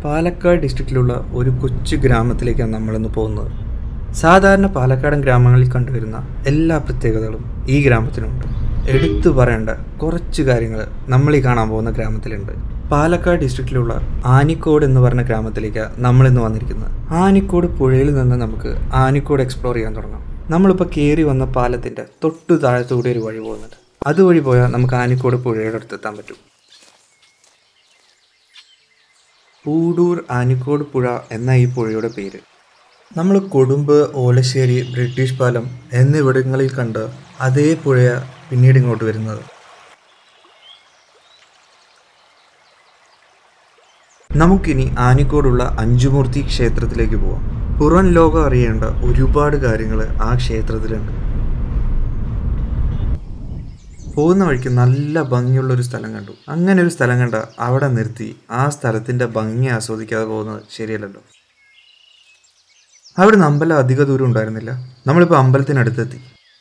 പാലക്കാട് ഡിസ്ട്രിക്റ്റിലുള്ള ഒരു കൊച്ചു ഗ്രാമത്തിലേക്കാണ് നമ്മളിന്ന് പോകുന്നത് സാധാരണ പാലക്കാടൻ ഗ്രാമങ്ങളിൽ കണ്ടുവരുന്ന എല്ലാ പ്രത്യേകതകളും ഈ ഗ്രാമത്തിനുണ്ട് എടുത്തു പറയേണ്ട കുറച്ച് കാര്യങ്ങൾ നമ്മൾ ഈ കാണാൻ പോകുന്ന ഗ്രാമത്തിലുണ്ട് പാലക്കാട് ഡിസ്ട്രിക്റ്റിലുള്ള ആനിക്കോട് എന്ന് പറഞ്ഞ ഗ്രാമത്തിലേക്കാണ് നമ്മളിന്ന് വന്നിരിക്കുന്നത് ആനിക്കോട് പുഴയിൽ നിന്ന് നമുക്ക് ആനിക്കോട് എക്സ്പ്ലോർ ചെയ്യാൻ തുടങ്ങാം നമ്മളിപ്പോൾ കയറി വന്ന പാലത്തിൻ്റെ തൊട്ടു താഴത്തൂടെ ഒരു വഴി പോകുന്നുണ്ട് അതുവഴി പോയാൽ നമുക്ക് ആനിക്കോട് പുഴയുടെ അടുത്തെത്താൻ പറ്റും പൂടൂർ ആനിക്കോട് പുഴ എന്ന ഈ പുഴയുടെ പേര് നമ്മൾ കൊടുമ്പ് ഓലശ്ശേരി ബ്രിട്ടീഷ് പാലം എന്നിവിടങ്ങളിൽ കണ്ട് അതേ പുഴ പിന്നീട് ഇങ്ങോട്ട് വരുന്നത് നമുക്കിനി ആനിക്കോടുള്ള അഞ്ചുമൂർത്തി ക്ഷേത്രത്തിലേക്ക് പോവാം പുറം ലോകം അറിയേണ്ട ഒരുപാട് കാര്യങ്ങൾ ആ ക്ഷേത്രത്തിലുണ്ട് പോകുന്ന വഴിക്ക് നല്ല ഭംഗിയുള്ള ഒരു സ്ഥലം കണ്ടു അങ്ങനെ ഒരു സ്ഥലം കണ്ട അവിടെ നിർത്തി ആ സ്ഥലത്തിന്റെ ഭംഗി ആസ്വദിക്കാതെ പോകുന്നത് ശരിയല്ലല്ലോ അവിടുന്ന് അമ്പലം അധിക ദൂരം ഉണ്ടായിരുന്നില്ല നമ്മളിപ്പോൾ അമ്പലത്തിനടുത്തെത്തി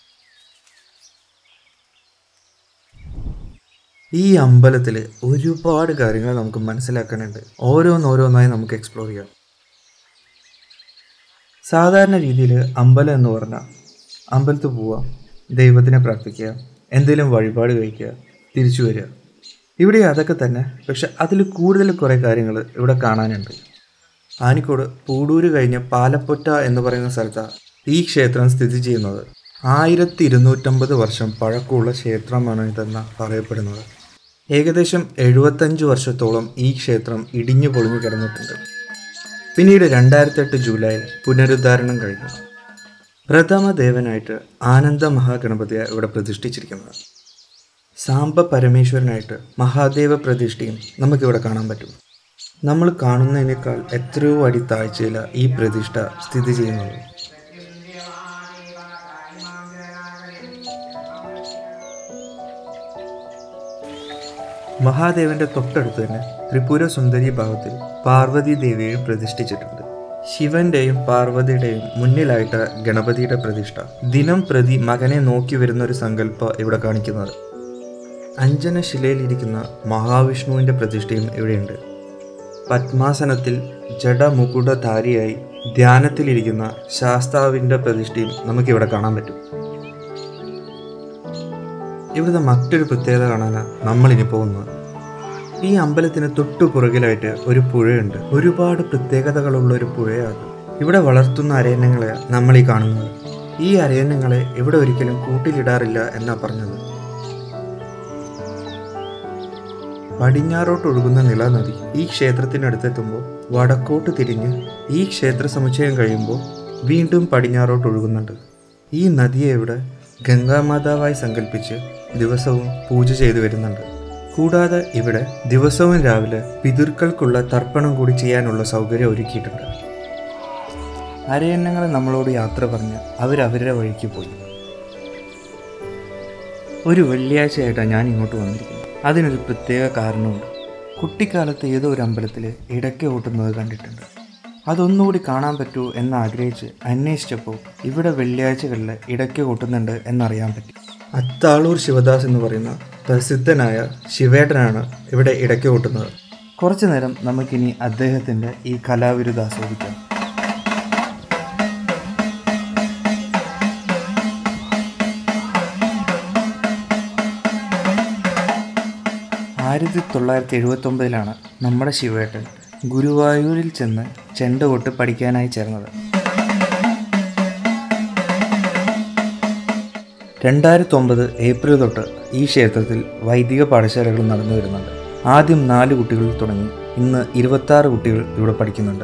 ഈ അമ്പലത്തിൽ ഒരുപാട് കാര്യങ്ങൾ നമുക്ക് മനസ്സിലാക്കാനുണ്ട് ഓരോന്നോരോന്നായി നമുക്ക് എക്സ്പ്ലോർ ചെയ്യാം സാധാരണ രീതിയിൽ അമ്പലം എന്ന് പറഞ്ഞാൽ അമ്പലത്തിൽ പോവുക ദൈവത്തിനെ പ്രാർത്ഥിക്കുക എന്തെങ്കിലും വഴിപാട് കഴിക്കുക തിരിച്ചു വരിക ഇവിടെ അതൊക്കെ തന്നെ പക്ഷെ അതിൽ കൂടുതൽ കുറേ കാര്യങ്ങൾ ഇവിടെ കാണാനുണ്ട് ആനിക്കോട് പൂടൂര് കഴിഞ്ഞ് പാലപ്പൊറ്റ എന്ന് പറയുന്ന സ്ഥലത്താണ് ഈ ക്ഷേത്രം സ്ഥിതി ചെയ്യുന്നത് ആയിരത്തി ഇരുന്നൂറ്റമ്പത് വർഷം പഴക്കമുള്ള ക്ഷേത്രമാണ് ഇതെന്ന് പറയപ്പെടുന്നത് ഏകദേശം എഴുപത്തഞ്ച് വർഷത്തോളം ഈ ക്ഷേത്രം ഇടിഞ്ഞു പൊളിഞ്ഞു കിടന്നിട്ടുണ്ട് പിന്നീട് രണ്ടായിരത്തി എട്ട് ജൂലൈയിൽ പുനരുദ്ധാരണം കഴിഞ്ഞു പ്രഥമ ദേവനായിട്ട് ആനന്ദ മഹാഗണപതിയെ ഇവിടെ പ്രതിഷ്ഠിച്ചിരിക്കുന്നത് സാമ്പ പരമേശ്വരനായിട്ട് മഹാദേവ പ്രതിഷ്ഠയും നമുക്കിവിടെ കാണാൻ പറ്റും നമ്മൾ കാണുന്നതിനേക്കാൾ എത്രയോ അടി താഴ്ചയിലാണ് ഈ പ്രതിഷ്ഠ സ്ഥിതി ചെയ്യുന്നത് മഹാദേവന്റെ തൊട്ടടുത്ത് തന്നെ ത്രിപുര സുന്ദരി ഭാവത്തിൽ പാർവതി ദേവിയെയും പ്രതിഷ്ഠിച്ചിട്ടുണ്ട് ശിവന്റെയും പാർവതിയുടെയും മുന്നിലായിട്ട് ഗണപതിയുടെ പ്രതിഷ്ഠ ദിനം പ്രതി മകനെ നോക്കി വരുന്ന ഒരു സങ്കല്പ ഇവിടെ കാണിക്കുന്നത് അഞ്ജനശിലയിലിരിക്കുന്ന മഹാവിഷ്ണുവിന്റെ പ്രതിഷ്ഠയും ഇവിടെയുണ്ട് പത്മാസനത്തിൽ ജഡമുകുടധാരിയായി ധ്യാനത്തിലിരിക്കുന്ന ശാസ്താവിന്റെ പ്രതിഷ്ഠയും നമുക്കിവിടെ കാണാൻ പറ്റും ഇവിടുത്തെ മറ്റൊരു പ്രത്യേകത കാണാനാണ് നമ്മളിനി പോകുന്നത് ഈ അമ്പലത്തിന് തൊട്ടു പുറകിലായിട്ട് ഒരു പുഴയുണ്ട് ഒരുപാട് പ്രത്യേകതകളുള്ള ഒരു പുഴയാണ് ഇവിടെ വളർത്തുന്ന അരയന്നങ്ങളെ നമ്മൾ ഈ കാണുന്നത് ഈ അരയന്നങ്ങളെ ഇവിടെ ഒരിക്കലും കൂട്ടിലിടാറില്ല എന്നാ പറഞ്ഞത് പടിഞ്ഞാറോട്ട് ഒഴുകുന്ന നിളനദി ഈ ക്ഷേത്രത്തിനടുത്തെത്തുമ്പോൾ വടക്കോട്ട് തിരിഞ്ഞ് ഈ ക്ഷേത്ര സമുച്ചയം കഴിയുമ്പോൾ വീണ്ടും പടിഞ്ഞാറോട്ട് ഒഴുകുന്നുണ്ട് ഈ നദിയെ ഇവിടെ ഗംഗാമാതാവായി സങ്കല്പിച്ച് ദിവസവും പൂജ ചെയ്തു വരുന്നുണ്ട് കൂടാതെ ഇവിടെ ദിവസവും രാവിലെ പിതൃക്കൾക്കുള്ള തർപ്പണം കൂടി ചെയ്യാനുള്ള സൗകര്യം ഒരുക്കിയിട്ടുണ്ട് അരയന്നങ്ങൾ നമ്മളോട് യാത്ര പറഞ്ഞ് അവരവരുടെ വഴിക്ക് പോയി ഒരു വെള്ളിയാഴ്ചയായിട്ടാണ് ഞാൻ ഇങ്ങോട്ട് വന്നിരിക്കുന്നത് അതിനൊരു പ്രത്യേക കാരണമുണ്ട് കുട്ടിക്കാലത്ത് ഏതോ ഒരു അമ്പലത്തിൽ ഇടയ്ക്ക് ഓട്ടുന്നത് കണ്ടിട്ടുണ്ട് അതൊന്നുകൂടി കാണാൻ പറ്റൂ എന്ന് ആഗ്രഹിച്ച് അന്വേഷിച്ചപ്പോൾ ഇവിടെ വെള്ളിയാഴ്ചകളിൽ ഇടയ്ക്ക് കൊട്ടുന്നുണ്ട് എന്നറിയാൻ പറ്റി അത്താളൂർ ശിവദാസ് എന്ന് പറയുന്ന പ്രസിദ്ധനായ ശിവേട്ടനാണ് ഇവിടെ ഇടയ്ക്ക് കൊട്ടുന്നത് കുറച്ചു നേരം നമുക്കിനി അദ്ദേഹത്തിൻ്റെ ഈ കലാവിരുദ്ധ ആസ്വദിക്കാം ആയിരത്തി തൊള്ളായിരത്തി എഴുപത്തൊമ്പതിലാണ് നമ്മുടെ ശിവേട്ടൻ ഗുരുവായൂരിൽ ചെന്ന് ചെണ്ട കൊട്ട് പഠിക്കാനായി ചേർന്നത് രണ്ടായിരത്തി ഒമ്പത് ഏപ്രിൽ തൊട്ട് ഈ ക്ഷേത്രത്തിൽ വൈദിക പാഠശാലകൾ നടന്നു വരുന്നുണ്ട് ആദ്യം നാല് കുട്ടികളിൽ തുടങ്ങി ഇന്ന് ഇരുപത്തി ആറ് കുട്ടികൾ ഇവിടെ പഠിക്കുന്നുണ്ട്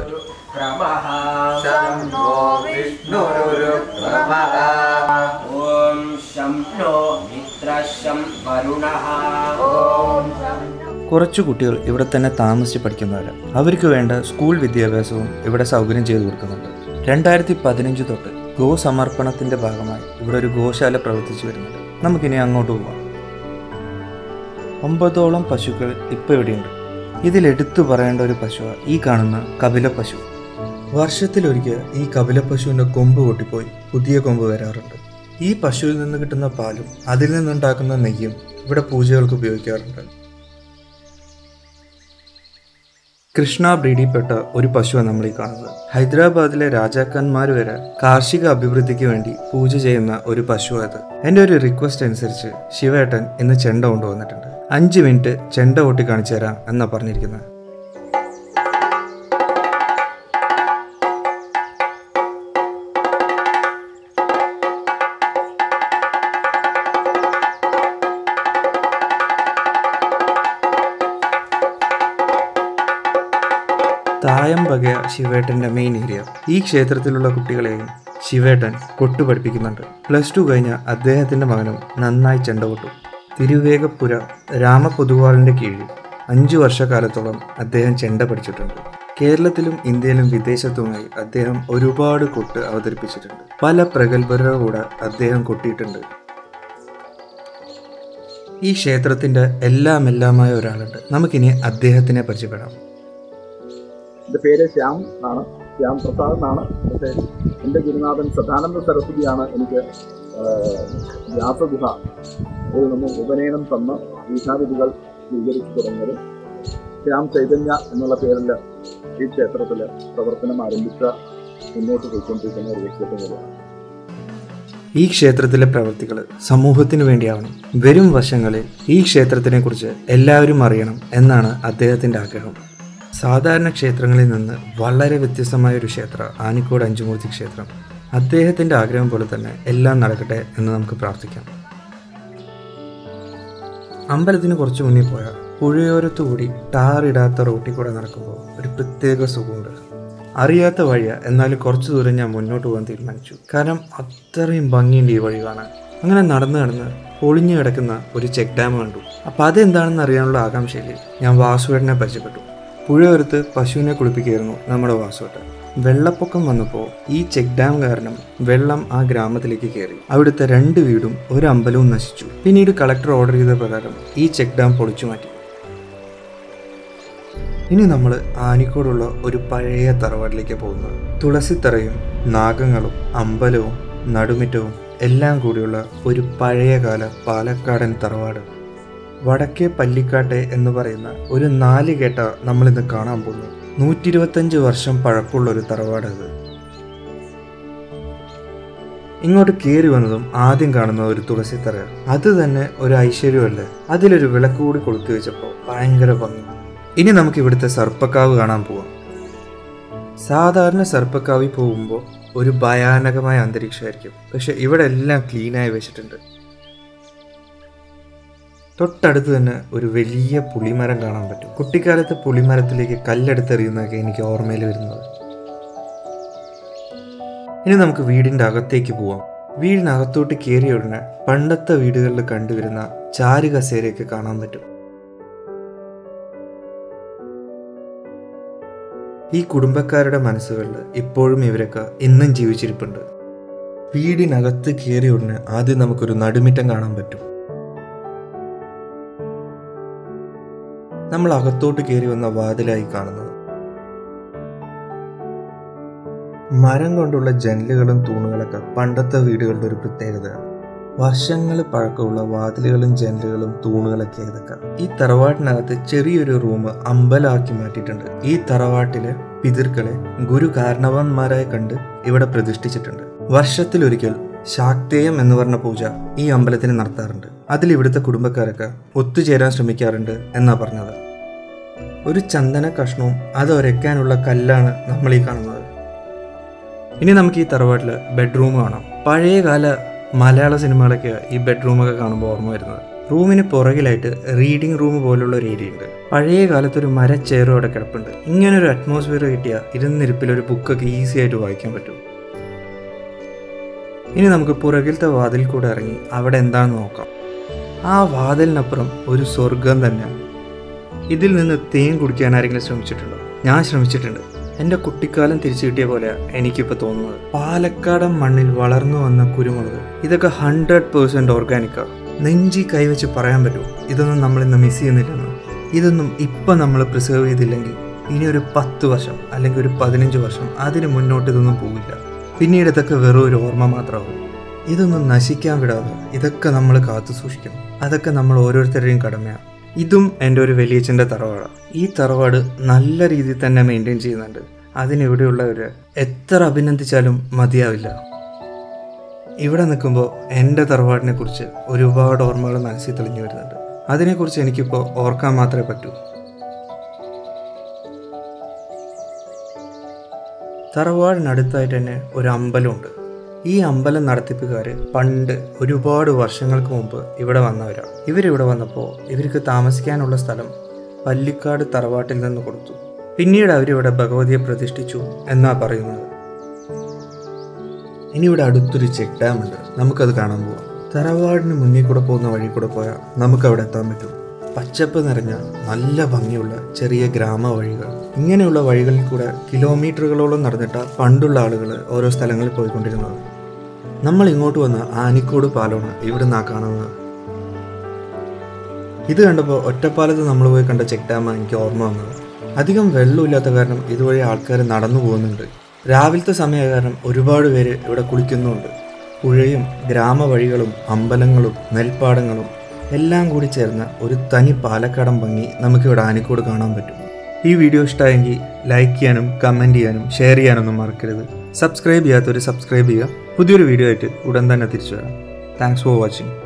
ॐ शं नो मित्रशं वरुणः ॐ കുറച്ചു കുട്ടികൾ ഇവിടെ തന്നെ താമസിച്ച് പഠിക്കുന്നവരാണ് അവർക്ക് വേണ്ട സ്കൂൾ വിദ്യാഭ്യാസവും ഇവിടെ സൗകര്യം ചെയ്തു കൊടുക്കുന്നുണ്ട് രണ്ടായിരത്തി പതിനഞ്ച് തൊട്ട് ഗോ സമർപ്പണത്തിന്റെ ഭാഗമായി ഇവിടെ ഒരു ഗോശാല പ്രവർത്തിച്ചു വരുന്നുണ്ട് നമുക്കിനി അങ്ങോട്ട് പോവാം ഒമ്പതോളം പശുക്കൾ ഇപ്പോൾ ഇവിടെയുണ്ട് ഇതിൽ എടുത്തു പറയേണ്ട ഒരു പശുവാണ് ഈ കാണുന്ന കപില പശു വർഷത്തിലൊരിക്കൽ ഈ കപില പശുവിൻ്റെ കൊമ്പ് പൊട്ടിപ്പോയി പുതിയ കൊമ്പ് വരാറുണ്ട് ഈ പശുവിൽ നിന്ന് കിട്ടുന്ന പാലും അതിൽ നിന്നുണ്ടാക്കുന്ന നെയ്യും ഇവിടെ പൂജകൾക്ക് ഉപയോഗിക്കാറുണ്ട് കൃഷ്ണ ബ്രീഡിൽപ്പെട്ട ഒരു പശുവാണ് നമ്മൾ ഈ കാണുന്നത് ഹൈദരാബാദിലെ രാജാക്കന്മാർ വരെ കാർഷിക അഭിവൃദ്ധിക്ക് വേണ്ടി പൂജ ചെയ്യുന്ന ഒരു പശു അത് എൻ്റെ ഒരു റിക്വസ്റ്റ് അനുസരിച്ച് ശിവേട്ടൻ ഇന്ന് ചെണ്ട കൊണ്ടുവന്നിട്ടുണ്ട് അഞ്ച് മിനിറ്റ് ചെണ്ട കൊട്ടി കാണിച്ചു തരാം എന്നാ പറഞ്ഞിരിക്കുന്നത് തായമ്പകയ ശിവേട്ടന്റെ മെയിൻ ഏരിയ ഈ ക്ഷേത്രത്തിലുള്ള കുട്ടികളെയും ശിവേട്ടൻ കൊട്ടു പഠിപ്പിക്കുന്നുണ്ട് പ്ലസ് ടു കഴിഞ്ഞ അദ്ദേഹത്തിന്റെ മകനും നന്നായി ചെണ്ട കൊട്ടു തിരുവേഗപ്പുര രാമപൊതുവാളിന്റെ കീഴിൽ അഞ്ചു വർഷക്കാലത്തോളം അദ്ദേഹം ചെണ്ട പഠിച്ചിട്ടുണ്ട് കേരളത്തിലും ഇന്ത്യയിലും വിദേശത്തുമായി അദ്ദേഹം ഒരുപാട് കൊട്ട് അവതരിപ്പിച്ചിട്ടുണ്ട് പല പ്രഗത്ഭരുടെ കൂടെ അദ്ദേഹം കൊട്ടിയിട്ടുണ്ട് ഈ ക്ഷേത്രത്തിന്റെ എല്ലാം എല്ലാമായ ഒരാളുണ്ട് നമുക്കിനി അദ്ദേഹത്തിനെ പരിചയപ്പെടാം എൻ്റെ പേര് ശ്യാം ആണ് ശ്യാം പ്രസാദ് എന്നാണ് പക്ഷേ എൻ്റെ ഗുരുനാഥൻ സദാനന്ദ സരസ്വതിയാണ് എനിക്ക് ആഹ്, വ്യാസഗുഹ ഒരു നമ്മൾ ഉപനയനം തന്ന് ദീക്ഷാവിധികൾ സ്വീകരിച്ചു തുടങ്ങിയത് ശ്യാം ചൈതന്യ എന്നുള്ള പേരിൽ ഈ ക്ഷേത്രത്തിൽ പ്രവർത്തനം ആരംഭിച്ച മുന്നോട്ട് പോയിക്കൊണ്ടിരിക്കുന്ന ഒരു വ്യക്തിത്വം കൂടിയാണ് ഈ ക്ഷേത്രത്തിലെ പ്രവൃത്തികൾ സമൂഹത്തിന് വേണ്ടിയാവണം വരും വർഷങ്ങളിൽ ഈ ക്ഷേത്രത്തിനെ കുറിച്ച് എല്ലാവരും അറിയണം എന്നാണ് അദ്ദേഹത്തിന്റെ ആഗ്രഹം സാധാരണ ക്ഷേത്രങ്ങളിൽ നിന്ന് വളരെ വ്യത്യസ്തമായ ഒരു ക്ഷേത്ര ആനിക്കോട് അഞ്ചുമൂർത്തി ക്ഷേത്രം അദ്ദേഹത്തിന്റെ ആഗ്രഹം പോലെ തന്നെ എല്ലാം നടക്കട്ടെ എന്ന് നമുക്ക് പ്രാർത്ഥിക്കാം അമ്പലത്തിന് കുറച്ച് മുന്നിൽ പോയാൽ പുഴയോരത്തുകൂടി ടാറിടാത്ത റോട്ടിൽ കൂടെ നടക്കുമ്പോൾ ഒരു പ്രത്യേക സുഖമുണ്ട് അറിയാത്ത വഴിയാ എന്നാലും കുറച്ച് ദൂരം ഞാൻ മുന്നോട്ട് പോകാൻ തീരുമാനിച്ചു കാരണം അത്രയും ഭംഗിയുണ്ട് ഈ വഴി കാണാൻ അങ്ങനെ നടന്ന് നടന്ന് ഒളിഞ്ഞു കിടക്കുന്ന ഒരു ചെക്ക് ഡാം കണ്ടു അപ്പം അതെന്താണെന്ന് അറിയാനുള്ള ആകാംക്ഷയിൽ ഞാൻ വാസുവേട്ടനെ പരിചയപ്പെട്ടു പുഴയോരത്ത് പശുവിനെ കുളിപ്പിക്കുകയായിരുന്നു നമ്മുടെ വാസുവേട്ടൻ വെള്ളപ്പൊക്കം വന്നപ്പോൾ ഈ ചെക്ക് ഡാം കാരണം വെള്ളം ആ ഗ്രാമത്തിലേക്ക് കയറി അവിടുത്തെ രണ്ട് വീടും ഒരു അമ്പലവും നശിച്ചു പിന്നീട് കളക്ടർ ഓർഡർ ചെയ്ത പ്രകാരം ഈ ചെക്ക് ഡാം പൊളിച്ചു മാറ്റി ഇനി നമ്മൾ ആനിക്കോടുള്ള ഒരു പഴയ തറവാട്ടിലേക്ക് പോകുന്നു തുളസിത്തറയും നാഗങ്ങളും അമ്പലവും നടുമിറ്റവും എല്ലാം കൂടിയുള്ള ഒരു പഴയകാല പാലക്കാടൻ തറവാട് വടക്കേ പല്ലിക്കാട്ടെ എന്ന് പറയുന്ന ഒരു നാല് കേട്ട നമ്മളിന്ന് കാണാൻ പോകുന്നു നൂറ്റി ഇരുപത്തഞ്ച് വർഷം പഴക്കമുള്ള ഒരു തറവാട് അത് ഇങ്ങോട്ട് കയറി വന്നതും ആദ്യം കാണുന്ന ഒരു തുളസിത്തറ അത് തന്നെ ഒരു ഐശ്വര്യമല്ലേ അതിലൊരു വിളക്ക് കൂടി കൊളുത്തി വെച്ചപ്പോൾ ഭയങ്കര ഭംഗി ഇനി നമുക്ക് ഇവിടുത്തെ സർപ്പക്കാവ് കാണാൻ പോവാം സാധാരണ സർപ്പക്കാവിൽ പോകുമ്പോൾ ഒരു ഭയാനകമായ അന്തരീക്ഷമായിരിക്കും പക്ഷെ ഇവിടെ എല്ലാം ക്ലീനായി വെച്ചിട്ടുണ്ട് തൊട്ടടുത്ത് തന്നെ ഒരു വലിയ പുളിമരം കാണാൻ പറ്റും കുട്ടിക്കാലത്ത് പുളിമരത്തിലേക്ക് കല്ലെടുത്തെറിയുന്നതൊക്കെ എനിക്ക് ഓർമ്മയിൽ വരുന്നത് ഇനി നമുക്ക് വീടിന്റെ അകത്തേക്ക് പോവാം വീടിനകത്തോട്ട് കയറിയ ഉടനെ പണ്ടത്തെ വീടുകളിൽ കണ്ടുവരുന്ന ചാരു കസേരയൊക്കെ കാണാൻ പറ്റും ഈ കുടുംബക്കാരുടെ മനസ്സുകളിൽ ഇപ്പോഴും ഇവരൊക്കെ ഇന്നും ജീവിച്ചിരിപ്പുണ്ട് വീടിനകത്ത് കയറിയ ഉടനെ ആദ്യം നമുക്കൊരു നടുമിറ്റം കാണാൻ പറ്റും നമ്മൾ അകത്തോട്ട് കയറി വന്ന വാതിലായി കാണുന്നത് മരം കൊണ്ടുള്ള ജനലുകളും തൂണുകളൊക്കെ പണ്ടത്തെ വീടുകളുടെ ഒരു പ്രത്യേകതയാണ് വർഷങ്ങൾ പഴക്കമുള്ള വാതിലുകളും ജനലുകളും തൂണുകളൊക്കെ ഇതൊക്കെ ഈ തറവാട്ടിനകത്ത് ചെറിയൊരു റൂം അമ്പലമാക്കി മാറ്റിയിട്ടുണ്ട് ഈ തറവാട്ടിലെ പിതൃക്കളെ ഗുരു കാരണവന്മാരായി കണ്ട് ഇവിടെ പ്രതിഷ്ഠിച്ചിട്ടുണ്ട് വർഷത്തിലൊരിക്കൽ ശാക്തേയം എന്ന് പറഞ്ഞ പൂജ ഈ അമ്പലത്തിന് നടത്താറുണ്ട് അതിൽ ഇവിടുത്തെ കുടുംബക്കാരൊക്കെ ഒത്തുചേരാൻ ശ്രമിക്കാറുണ്ട് എന്നാ പറഞ്ഞത് ഒരു ചന്ദന കഷ്ണവും അത് ഒരയ്ക്കാനുള്ള കല്ലാണ് നമ്മൾ ഈ കാണുന്നത് ഇനി നമുക്ക് ഈ തറവാട്ടിൽ ബെഡ്റൂം കാണാം പഴയകാല മലയാള സിനിമകളൊക്കെ ഈ ബെഡ്റൂമൊക്കെ കാണുമ്പോൾ ഓർമ്മ വരുന്നത് റൂമിന് പുറകിലായിട്ട് റീഡിംഗ് റൂം പോലുള്ള ഒരു ഏരിയ ഉണ്ട് പഴയ കാലത്ത് ഒരു മര ചെയറും അവിടെ കിടപ്പുണ്ട് ഇങ്ങനെ ഒരു അറ്റ്മോസ്ഫിയർ കിട്ടിയ ഇരുന്നിരിപ്പിൽ ഒരു ബുക്കൊക്കെ ഈസി ആയിട്ട് വായിക്കാൻ പറ്റും ഇനി നമുക്ക് പുറകിലത്തെ വാതിൽ കൂടെ ഇറങ്ങി അവിടെ എന്താണെന്ന് നോക്കാം ആ വാതിലിനപ്പുറം ഒരു സ്വർഗം തന്നെയാണ് ഇതിൽ നിന്ന് തേൻ കുടിക്കാൻ ആരെങ്കിലും ശ്രമിച്ചിട്ടുണ്ടോ ഞാൻ ശ്രമിച്ചിട്ടുണ്ട് എൻ്റെ കുട്ടിക്കാലം തിരിച്ചു കിട്ടിയ പോലെ എനിക്കിപ്പോൾ തോന്നുന്നത് പാലക്കാടൻ മണ്ണിൽ വളർന്നു വന്ന കുരുമുളക് ഇതൊക്കെ ഹൺഡ്രഡ് പേഴ്സൻറ്റ് ഓർഗാനിക്കാണ് നെഞ്ചി കൈവച്ച് പറയാൻ പറ്റുമോ ഇതൊന്നും നമ്മൾ ഇന്ന് മിസ് ചെയ്യുന്നില്ലെന്ന് ഇതൊന്നും ഇപ്പം നമ്മൾ പ്രിസർവ് ചെയ്തില്ലെങ്കിൽ ഇനി ഒരു പത്ത് വർഷം അല്ലെങ്കിൽ ഒരു പതിനഞ്ച് വർഷം അതിന് മുന്നോട്ട് ഇതൊന്നും പോകില്ല പിന്നീട് ഇതൊക്കെ വെറും ഒരു ഓർമ്മ മാത്രമാകും ഇതൊന്നും നശിക്കാൻ വിടാതെ ഇതൊക്കെ നമ്മൾ കാത്തു സൂക്ഷിക്കണം അതൊക്കെ നമ്മൾ ഓരോരുത്തരുടെയും കടമയാണ് ഇതും എൻ്റെ ഒരു വലിയച്ഛൻ്റെ തറവാടാണ് ഈ തറവാട് നല്ല രീതിയിൽ തന്നെ മെയിൻറ്റെയിൻ ചെയ്യുന്നുണ്ട് അതിനിവിടെയുള്ളവർ എത്ര അഭിനന്ദിച്ചാലും മതിയാവില്ല ഇവിടെ നിൽക്കുമ്പോൾ എൻ്റെ തറവാടിനെ കുറിച്ച് ഒരുപാട് ഓർമ്മകൾ മനസ്സിൽ തെളിഞ്ഞു വരുന്നുണ്ട് അതിനെക്കുറിച്ച് എനിക്കിപ്പോൾ ഓർക്കാൻ മാത്രമേ പറ്റൂ തറവാടിനടുത്തായിട്ട് തന്നെ ഒരു അമ്പലമുണ്ട് ഈ അമ്പലം നടത്തിപ്പുകാർ പണ്ട് ഒരുപാട് വർഷങ്ങൾക്ക് മുമ്പ് ഇവിടെ വന്നവരാണ് ഇവരിവിടെ വന്നപ്പോൾ ഇവർക്ക് താമസിക്കാനുള്ള സ്ഥലം പല്ലിക്കാട് തറവാട്ടിൽ നിന്ന് കൊടുത്തു പിന്നീട് അവരിവിടെ ഭഗവതിയെ പ്രതിഷ്ഠിച്ചു എന്നാ പറയുന്നത് ഇനി ഇവിടെ അടുത്തൊരു ചെക്ക് ഡാം ഉണ്ട് നമുക്കത് കാണാൻ പോവാം തറവാടിന് മുന്നിൽ കൂടെ പോകുന്ന വഴി കൂടെ പോയാൽ നമുക്ക് അവിടെ എത്താൻ പറ്റും പച്ചപ്പ് നിറഞ്ഞ നല്ല ഭംഗിയുള്ള ചെറിയ ഗ്രാമ വഴികൾ ഇങ്ങനെയുള്ള വഴികളിൽ കൂടെ കിലോമീറ്ററുകളോളം നടന്നിട്ട പണ്ടുള്ള ആളുകൾ ഓരോ സ്ഥലങ്ങളിൽ പോയിക്കൊണ്ടിരുന്നത് നമ്മൾ ഇങ്ങോട്ട് വന്ന ആനിക്കോട് പാലമാണ് ഇവിടുന്ന് ആ കാണുന്നത് ഇത് കണ്ടപ്പോൾ ഒറ്റപ്പാലത്ത് നമ്മൾ പോയി കണ്ട ചെക്ക് ഡാമാണ് എനിക്ക് ഓർമ്മ വന്നത് അധികം വെള്ളമില്ലാത്ത കാരണം ഇതുവഴി ആൾക്കാർ നടന്നു പോകുന്നുണ്ട് രാവിലത്തെ സമയ കാരണം ഒരുപാട് പേര് ഇവിടെ കുളിക്കുന്നുണ്ട് പുഴയും ഗ്രാമവഴികളും അമ്പലങ്ങളും നെൽപ്പാടങ്ങളും എല്ലാം കൂടി ചേർന്ന ഒരു തനി പാലക്കാടൻ ഭംഗി നമുക്കിവിടെ ആനിക്കോട് കാണാൻ പറ്റും ഈ വീഡിയോ ഇഷ്ടമായെങ്കിൽ ലൈക്ക് ചെയ്യാനും കമൻറ്റ് ചെയ്യാനും ഷെയർ ചെയ്യാനൊന്നും മറക്കരുത് സബ്സ്ക്രൈബ് ചെയ്യാത്തവർ സബ്സ്ക്രൈബ് ചെയ്യുക പുതിയൊരു വീഡിയോ ആയിട്ട് ഉടൻ തന്നെ തിരിച്ചു വരാം താങ്ക്സ് ഫോർ വാച്ചിങ്